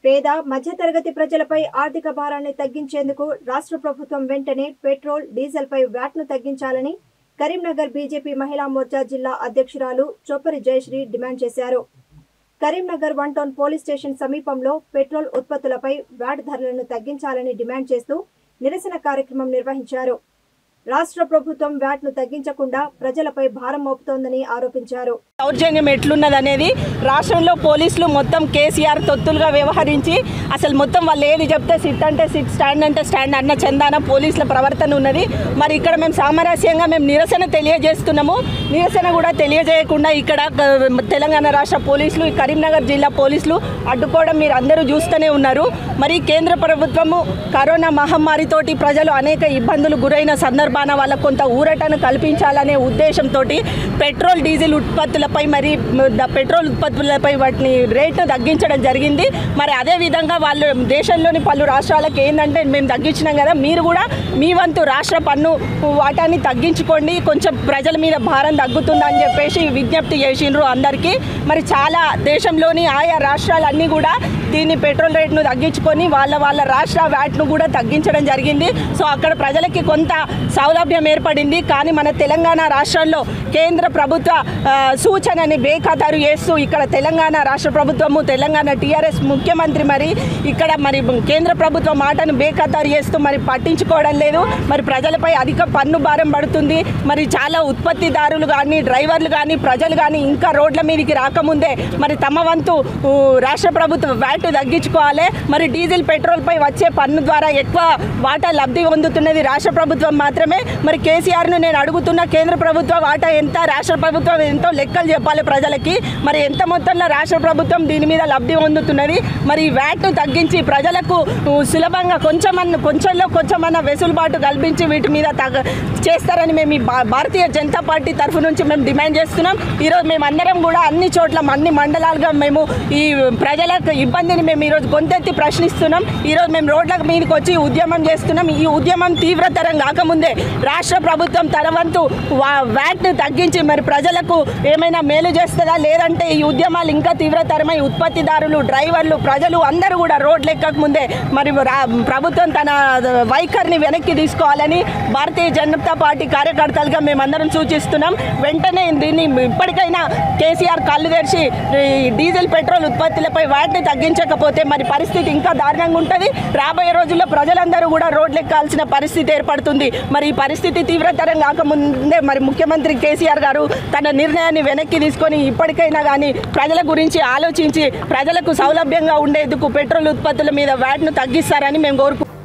పేద మధ్యతరగతి ప్రజలపై ఆర్థిక భారాన్ని తగ్గించేందుకు రాష్ట్ర ప్రభుత్వం వెంటనే పెట్రోల్ డీజిల్పై వ్యాట్ను తగ్గించాలని కరీంనగర్ బీజేపీ మహిళా మోర్చా జిల్లా అధ్యక్షురాలు చొప్పరి జయశ్రీ డిమాండ్ చేశారు Karimnagar one town police station సమీపంలో పెట్రోల్ ఉత్పత్తులపై వ్యాట్ ధరలను తగ్గించాలని డిమాండ్ చేస్తూ నిరసన కార్యక్రమం నిర్వహించారు రాష్ట్ర ప్రభుత్వం వ్యాట్ను తగ్గించకుండా ప్రజలపై భారం మోపుతోందని ఆరోపించారు దౌర్జన్యం ఎట్లున్నది అనేది రాష్ట్రంలో పోలీసులు మొత్తం కేసీఆర్ తొత్తులుగా వ్యవహరించి అసలు మొత్తం వాళ్ళు ఏది చెప్తే సిట్ అంటే సిట్ స్టాండ్ అంటే స్టాండ్ అన్న చందాన పోలీసుల ప్రవర్తన ఉన్నది మరి ఇక్కడ మేము సామరస్యంగా మేము నిరసన తెలియజేస్తున్నాము నిరసన కూడా తెలియజేయకుండా ఇక్కడ ఆ, తెలంగాణ రాష్ట్ర పోలీసులు ఈ కరీంనగర్ జిల్లా పోలీసులు అడ్డుకోవడం మీరు అందరూ చూస్తూనే ఉన్నారు మరి కేంద్ర ప్రభుత్వము కరోనా మహమ్మారితోటి ప్రజలు అనేక ఇబ్బందులు గురైన సందర్భాన వాళ్ళకు కొంత ఊరటను కల్పించాలనే ఉద్దేశంతో పెట్రోల్ డీజిల్ ఉత్పత్తులపై మరి ద- పెట్రోల్ ఉత్పత్తులపై వాటిని రేట్ను తగ్గించడం జరిగింది మరి అదే విధంగా వాళ్ళు దేశంలోని పలు రాష్ట్రాలకు ఏంటంటే మేము తగ్గించినాం కదా మీరు కూడా మీ వంతు రాష్ట్ర పన్ను వాటాన్ని తగ్గించుకోండి కొంచెం ప్రజల మీద భారం తగ్గుతుందని చెప్పేసి విజ్ఞప్తి చేసిండ్రు అందరికీ మరి చాలా దేశంలోని ఆయా రాష్ట్రాలన్నీ కూడా దీన్ని పెట్రోల్ రేట్ను తగ్గించుకొని వాళ్ళ వాళ్ళ రాష్ట్ర వ్యాట్ను కూడా తగ్గించడం జరిగింది సో అక్కడ ప్రజలకి కొంత సౌలభ్యం ఏర్పడింది కానీ మన తెలంగాణ రాష్ట్రంలో కేంద్ర ప్రభుత్వ ఆ, సూచనని బేఖాతారు చేస్తూ ఇక్కడ తెలంగాణ రాష్ట్ర ప్రభుత్వము తెలంగాణ టీఆర్ఎస్ ముఖ్యమంత్రి మరి ఇక్కడ మరి కేంద్ర ప్రభుత్వ మాటను బేఖాతారు చేస్తూ మరి పట్టించుకోవడం లేదు మరి ప్రజలపై అధిక పన్ను భారం పడుతుంది మరి చాలా ఉత్పత్తిదారులు కానీ డ్రైవర్లు కానీ ప్రజలు కానీ ఇంకా రోడ్ల మీదకి రాకముందే మరి తమ వంతు ఊ, రాష్ట్ర ప్రభుత్వం వ్యాట్ తగ్గించుకోవాలి మరి డీజిల్ పెట్రోల్ పై వచ్చే పన్ను ద్వారా ఎక్కువ వాటా లబ్ధి పొందుతున్నది రాష్ట్ర ప్రభుత్వం మాత్రమే మరి కేసీఆర్ను నేను అడుగుతున్న కేంద్ర ప్రభుత్వ వాటా ఎంత రాష్ట్ర ప్రభుత్వం ఎంతో లెక్కలు చెప్పాలి ప్రజలకి మరి ఎంత మొత్తంలో రాష్ట్ర ప్రభుత్వం దీని మీద లబ్ధి పొందుతున్నది మరి ఈ వ్యాట్ను తగ్గించి ప్రజలకు ఊ, సులభంగా కొంచెమన్న కొంచెంలో కొంచెమన్న వెసులుబాటు కల్పించి వీటి మీద తగ చేస్తారని మేము ఈ భా- భారతీయ జనతా పార్టీ తరఫు నుంచి మేము డిమాండ్ చేస్తున్నాం ఈరోజు మేము అందరం కూడా అన్ని చోట్ల అన్ని మండలాలుగా మేము ఈ ప్రజలకు ఇబ్బందిని మేము ఈరోజు గొంతెత్తి ప్రశ్నిస్తున్నాం ఈరోజు మేము రోడ్ల మీదకి వచ్చి ఉద్యమం చేస్తున్నాం ఈ ఉద్యమం తీవ్రతరం కాకముందే రాష్ట్ర ప్రభుత్వం తన వంతు వా- వ్యాట్ను తగ్గించి మరి ప్రజలకు ఏమైనా మేలు చేస్తుందా లేదంటే ఈ ఉద్యమాలు ఇంకా తీవ్రతరమై ఉత్పత్తిదారులు డ్రైవర్లు ప్రజలు అందరూ కూడా రోడ్లు ఎక్కక ముందే మరి రా- ప్రభుత్వం తన వైఖరిని వెనక్కి తీసుకోవాలని భారతీయ జనతా పార్టీ కార్యకర్తలుగా మేమందరం సూచిస్తున్నాం వెంటనే దీన్ని ఇప్పటికైనా కేసీఆర్ కళ్ళు తెరిచి ఈ డీజిల్ పెట్రోల్ ఉత్పత్తులపై వాటిని తగ్గించకపోతే మరి పరిస్థితి ఇంకా దారుణంగా ఉంటుంది రాబోయే రోజుల్లో ప్రజలందరూ కూడా రోడ్లు ఎక్కాల్సిన పరిస్థితి ఏర్పడుతుంది మరి ఈ పరిస్థితి తీవ్రతరం కాకముందే మరి ముఖ్యమంత్రి కేసీఆర్ గారు తన నిర్ణయాన్ని వెనక్కి తీసుకొని ఇప్పటికైనా కానీ ప్రజల గురించి ఆలోచించి ప్రజలకు సౌలభ్యంగా ఉండేందుకు పెట్రోల్ ఉత్పత్తుల మీద వ్యాట్ను తగ్గిస్తారని మేము కోరుకుంటున్నాం